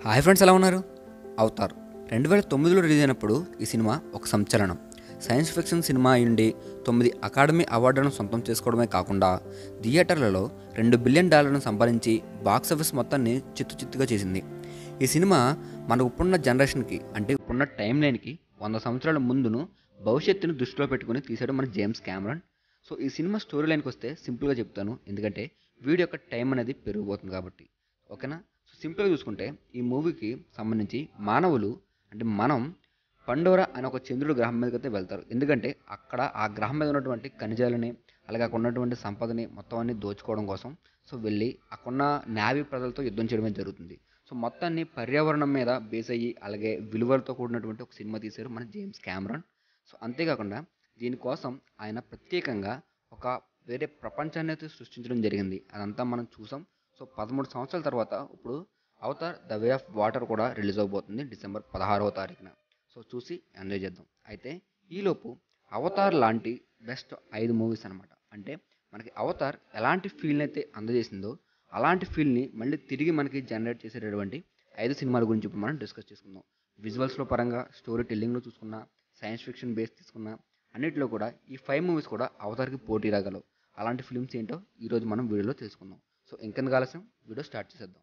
hi friends ఎలా ఉన్నారు Avatar రెండు వేల తొమ్మిదిలో రిలీజ్ అయినప్పుడు ఈ సినిమా ఒక సంచలనం సైన్స్ ఫిక్షన్ సినిమా అయ్యుండి తొమ్మిది అకాడమీ అవార్డులను సొంతం చేసుకోవడమే కాకుండా థియేటర్లలో రెండు బిలియన్ డాలర్లను సంపాదించి బాక్స్ ఆఫీస్ మొత్తాన్ని చిత్తు చిత్తుగా చేసింది ఈ సినిమా మన ఇప్పుడున్న జనరేషన్కి అంటే ఇప్పుడున్న టైం లైన్కి వంద సంవత్సరాల ముందును భవిష్యత్తును దృష్టిలో పెట్టుకుని తీసాడు మన జేమ్స్ క్యామరాన్ సో ఈ సినిమా స్టోరీ లైన్కి వస్తే సింపుల్గా చెప్తాను ఎందుకంటే వీడియో యొక్క టైం అనేది పెరిగిపోతుంది కాబట్టి ఓకేనా సో సింపుల్గా చూసుకుంటే ఈ మూవీకి సంబంధించి మానవులు అంటే మనం పండోరా అనే ఒక చంద్రుడు గ్రహం మీదకి అయితే వెళ్తారు ఎందుకంటే అక్కడ ఆ గ్రహం మీద ఉన్నటువంటి ఖనిజాలని అలాగే అక్కడ ఉన్నటువంటి సంపదని మొత్తం అన్ని దోచుకోవడం కోసం సో వెళ్ళి అక్కడున్న నావీ ప్రజలతో యుద్ధం చేయడమే జరుగుతుంది సో మొత్తాన్ని పర్యావరణం మీద బేస్ అయ్యి అలాగే విలువలతో కూడినటువంటి ఒక సినిమా తీశారు మన జేమ్స్ క్యామరాన్ సో అంతేకాకుండా దీనికోసం ఆయన ప్రత్యేకంగా ఒక వేరే ప్రపంచాన్ని అయితే సృష్టించడం జరిగింది అదంతా మనం చూసాం సో పదమూడు సంవత్సరాల తర్వాత ఇప్పుడు Avatar the way of water కూడా రిలీజ్ అవబోతుంది డిసెంబర్ పదహారవ తారీఖున సో చూసి ఎంజాయ్ చేద్దాం అయితే ఈలోపు అవతార్ లాంటి బెస్ట్ ఐదు మూవీస్ అనమాట అంటే మనకి అవతార్ ఎలాంటి ఫీల్ని అయితే అందజేసిందో అలాంటి ఫీల్ని మళ్ళీ తిరిగి మనకి జనరేట్ చేసేటటువంటి ఐదు సినిమాల గురించి ఇప్పుడు మనం డిస్కస్ చేసుకుందాం విజువల్స్లో పరంగా స్టోరీ టెల్లింగ్లో చూసుకున్నా సైన్స్ ఫిక్షన్ బేస్ తీసుకున్నా అన్నిటిలో కూడా ఈ ఫైవ్ మూవీస్ కూడా అవతార్కి పోటీ రాగలవు అలాంటి ఫిల్మ్స్ ఏంటో ఈరోజు మనం వీడియోలో తెలుసుకుందాం సో ఇంకెందుకు ఆలస్యం వీడియో స్టార్ట్ చేసేద్దాం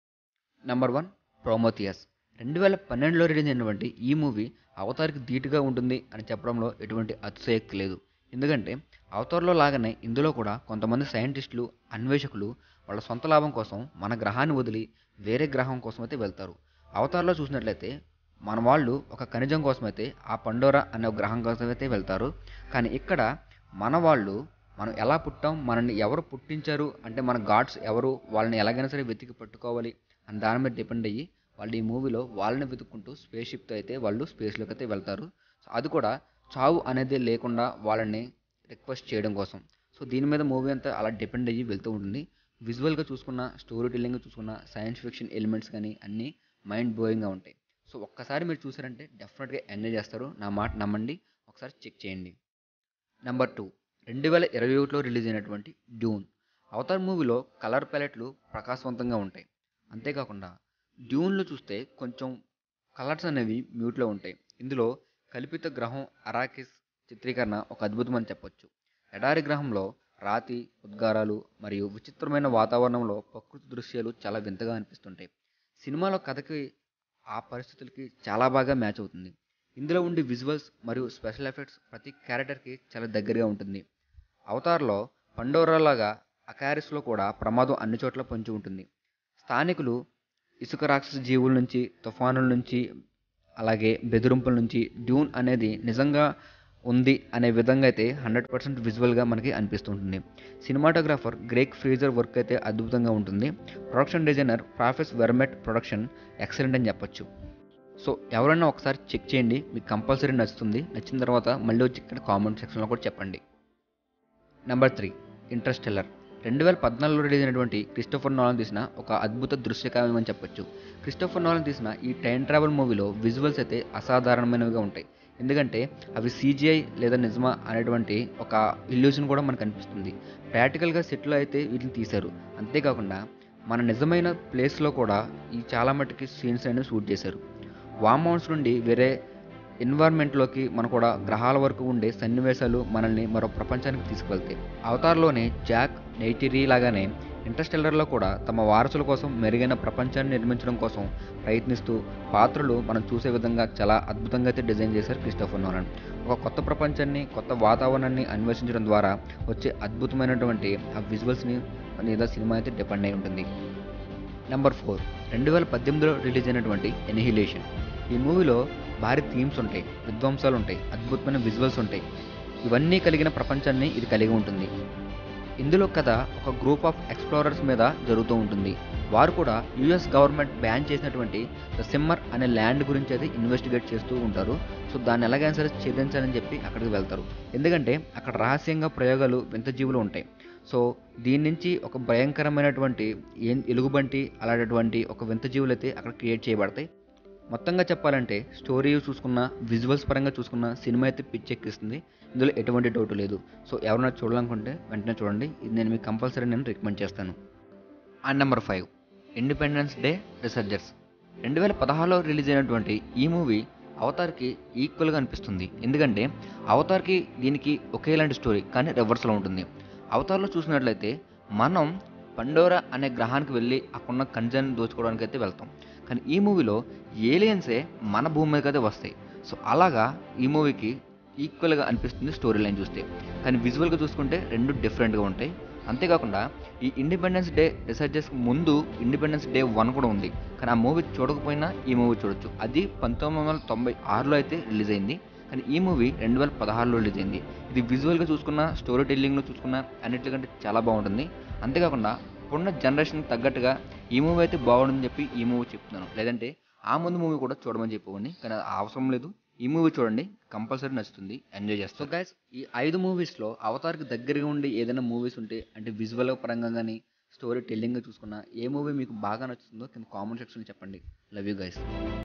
నెంబర్ వన్ ప్రోమోథియస్ రెండు వేల పన్నెండులో రిలీజ్ అయినటువంటి ఈ మూవీ అవతార్కి ధీటుగా ఉంటుంది అని చెప్పడంలో ఎటువంటి అతిశయక్తి లేదు ఎందుకంటే అవతార్లో లాగానే ఇందులో కూడా కొంతమంది సైంటిస్టులు అన్వేషకులు వాళ్ళ సొంత లాభం కోసం మన గ్రహాన్ని వదిలి వేరే గ్రహం కోసం అయితే వెళ్తారు అవతార్లో చూసినట్లయితే మన వాళ్ళు ఒక ఖనిజం కోసం అయితే ఆ పండోరా అనే ఒక గ్రహం కోసం అయితే వెళ్తారు కానీ ఇక్కడ మన వాళ్ళు మనం ఎలా పుట్టాం మనల్ని ఎవరు పుట్టించారు అంటే మన గాడ్స్ ఎవరు వాళ్ళని ఎలాగైనా సరే వెతికి పట్టుకోవాలి అని దాని మీద డిపెండ్ అయ్యి వాళ్ళు ఈ మూవీలో వాళ్ళని వెతుక్కుంటూ స్పేస్ షిప్తో అయితే వాళ్ళు స్పేస్లోకి అయితే వెళ్తారు సో అది కూడా చావు అనేది లేకుండా వాళ్ళని రిక్వెస్ట్ చేయడం కోసం సో దీని మీద మూవీ అంతా అలా డిపెండ్ అయ్యి వెళ్తూ ఉంటుంది విజువల్గా చూసుకున్న స్టోరీ టెల్లింగ్ చూసుకున్న సైన్స్ ఫిక్షన్ ఎలిమెంట్స్ కానీ అన్నీ మైండ్ బ్లోయింగ్గా ఉంటాయి సో ఒక్కసారి మీరు చూసారంటే డెఫినెట్గా ఎంజాయ్ చేస్తారు నా మాట నమ్మండి ఒకసారి చెక్ చేయండి నెంబర్ టూ రెండు వేల ఇరవై ఒకటిలో రిలీజ్ అయినటువంటి డ్యూన్ అవతార్ మూవీలో కలర్ ప్యాలెట్లు ప్రకాశవంతంగా ఉంటాయి అంతేకాకుండా డ్యూన్లో చూస్తే కొంచెం కలర్స్ అనేవి మ్యూట్లో ఉంటాయి ఇందులో కల్పిత గ్రహం అరాకిస్ చిత్రీకరణ ఒక అద్భుతం అని చెప్పొచ్చు ఎడారి గ్రహంలో రాతి ఉద్గారాలు మరియు విచిత్రమైన వాతావరణంలో ప్రకృతి దృశ్యాలు చాలా వింతగా అనిపిస్తుంటాయి సినిమాలో కథకి ఆ పరిస్థితులకి చాలా బాగా మ్యాచ్ అవుతుంది ఇందులో ఉండే విజువల్స్ మరియు స్పెషల్ ఎఫెక్ట్స్ ప్రతి క్యారెక్టర్కి చాలా దగ్గరగా ఉంటుంది అవతార్లో పండోరాలాగా అకారిస్లో కూడా ప్రమాదం అన్ని చోట్ల పొంచి ఉంటుంది స్థానికులు ఇసుక రాక్షస జీవుల నుంచి తుఫానుల నుంచి అలాగే బెదిరింపుల నుంచి డ్యూన్ అనేది నిజంగా ఉంది అనే విధంగా అయితే హండ్రెడ్ పర్సెంట్ విజువల్గా మనకి అనిపిస్తుంటుంది సినిమాటోగ్రాఫర్ గ్రేక్ ఫ్రీజర్ వర్క్ అయితే అద్భుతంగా ఉంటుంది production designer Patrice Vermette production excellent అని చెప్పొచ్చు సో ఎవరైనా ఒకసారి చెక్ చేయండి మీకు కంపల్సరీ నచ్చుతుంది నచ్చిన తర్వాత మళ్ళీ వచ్చి ఇక్కడ కామెంట్ సెక్షన్లో కూడా చెప్పండి నెంబర్ త్రీ ఇంటర్స్టెల్లర్ రెండు వేల పద్నాలుగులో రిలీజ్ అయినటువంటి క్రిస్టోఫర్ నోలన్ తీసిన ఒక అద్భుత దృశ్యకావ్యం అని చెప్పొచ్చు క్రిస్టోఫర్ నోలన్ తీసిన ఈ టైం ట్రావెల్ మూవీలో విజువల్స్ అయితే అసాధారణమైనవిగా ఉంటాయి ఎందుకంటే అవి సీజీఐ లేదా నిజమా అనేటువంటి ఒక ఇల్యూషన్ కూడా మనకు అనిపిస్తుంది ప్రాక్టికల్గా సెట్లో అయితే వీటిని తీశారు అంతేకాకుండా మన నిజమైన ప్లేస్లో కూడా ఈ చాలా మట్టుకి సీన్స్ అనేవి షూట్ చేశారు వామ్ మౌంట్స్ నుండి వేరే ఎన్వైర్న్మెంట్లోకి మన కూడా గ్రహాల వరకు ఉండే సన్నివేశాలు మనల్ని మరో ప్రపంచానికి తీసుకువెళ్తాయి అవతార్లోనే జాక్ నైటిరీ లాగానే ఇంటర్స్టెల్లర్లో కూడా తమ వారసుల కోసం మెరుగైన ప్రపంచాన్ని నిర్మించడం కోసం ప్రయత్నిస్తూ పాత్రలు మనం చూసే విధంగా చాలా అద్భుతంగా అయితే డిజైన్ చేశారు క్రిస్టోఫర్ నోలన్ ఒక కొత్త ప్రపంచాన్ని కొత్త వాతావరణాన్ని అన్వేషించడం ద్వారా వచ్చే అద్భుతమైనటువంటి ఆ విజువల్స్ని మీద సినిమా అయితే డిపెండ్ అయి ఉంటుంది నెంబర్ ఫోర్ రెండు వేల పద్దెనిమిదిలో రిలీజ్ అయినటువంటి ఎనిహిలేషన్ ఈ మూవీలో భారీ థీమ్స్ ఉంటాయి విధ్వంసాలు ఉంటాయి అద్భుతమైన విజువల్స్ ఉంటాయి ఇవన్నీ కలిగిన ప్రపంచాన్ని ఇది కలిగి ఉంటుంది ఇందులో కథ ఒక గ్రూప్ ఆఫ్ ఎక్స్ప్లోరర్స్ మీద జరుగుతూ ఉంటుంది వారు కూడా యుఎస్ గవర్నమెంట్ బ్యాన్ చేసినటువంటి ద సిమ్మర్ అనే ల్యాండ్ గురించి అయితే ఇన్వెస్టిగేట్ చేస్తూ ఉంటారు సో దాన్ని ఎలాగైనా సరే ఛేదించాలని చెప్పి అక్కడికి వెళ్తారు ఎందుకంటే అక్కడ రహస్యంగా ప్రయోగాలు వింత జీవులు ఉంటాయి సో దీని నుంచి ఒక భయంకరమైనటువంటి ఏం ఎలుగుబంటి అలాంటి ఒక వింత జీవులు అయితే అక్కడ క్రియేట్ చేయబడతాయి మొత్తంగా చెప్పాలంటే స్టోరీ చూసుకున్న విజువల్స్ పరంగా చూసుకున్న సినిమా అయితే పిచ్చెక్కిస్తుంది ఇందులో ఎటువంటి డౌట్ లేదు సో ఎవరైనా చూడాలనుకుంటే వెంటనే చూడండి ఇది నేను మీకు కంపల్సరీ నేను రికమెండ్ చేస్తాను and number five independence day resurgence రెండు వేల పదహారులో రిలీజ్ అయినటువంటి ఈ మూవీ అవతార్కి ఈక్వల్గా అనిపిస్తుంది ఎందుకంటే అవతార్కి దీనికి ఒకేలాంటి స్టోరీ కానీ రివర్స్లో ఉంటుంది అవతార్లో చూసినట్లయితే మనం పండోరా అనే గ్రహానికి వెళ్ళి అక్కడున్న కంజాన్ని దోచుకోవడానికి అయితే వెళ్తాం కానీ ఈ మూవీలో ఏలియన్సే మన భూమి మీదకి అయితే వస్తాయి సో అలాగా ఈ మూవీకి ఈక్వల్గా అనిపిస్తుంది స్టోరీ లైన్ చూస్తే కానీ విజువల్గా చూసుకుంటే రెండు డిఫరెంట్గా ఉంటాయి అంతేకాకుండా ఈ ఇండిపెండెన్స్ డే రీసెర్చ్ చేసే ముందు ఇండిపెండెన్స్ డే వన్ కూడా ఉంది కానీ ఆ మూవీ చూడకపోయినా ఈ మూవీ చూడొచ్చు అది పంతొమ్మిది వందల తొంభై ఆరులో అయితే రిలీజ్ అయింది కానీ ఈ మూవీ రెండు వేల పదహారులో రిలీజ్ అయింది ఇది విజువల్గా చూసుకున్న స్టోరీ టెల్లింగ్లో చూసుకున్న అన్నిటికంటే చాలా బాగుంటుంది అంతేకాకుండా ఇప్పుడున్న జనరేషన్కి తగ్గట్టుగా ఈ మూవీ అయితే బాగుంటుందని చెప్పి ఈ మూవీ చెప్తున్నాను లేదంటే ఆ ముందు మూవీ కూడా చూడమని చెప్పేవాడిని కానీ అది అవసరం లేదు ఈ మూవీ చూడండి కంపల్సరీ నచ్చుతుంది ఎంజాయ్ చేస్తాం గైస్ ఈ ఐదు మూవీస్లో అవతార్కి దగ్గరగా ఉండి ఏదైనా మూవీస్ ఉంటే అంటే విజువల్ పరంగా కానీ స్టోరీ టెల్లింగ్గా చూసుకున్న ఏ మూవీ మీకు బాగా నచ్చుతుందో కింద కామెంట్ సెక్షన్లో చెప్పండి లవ్ యూ గైస్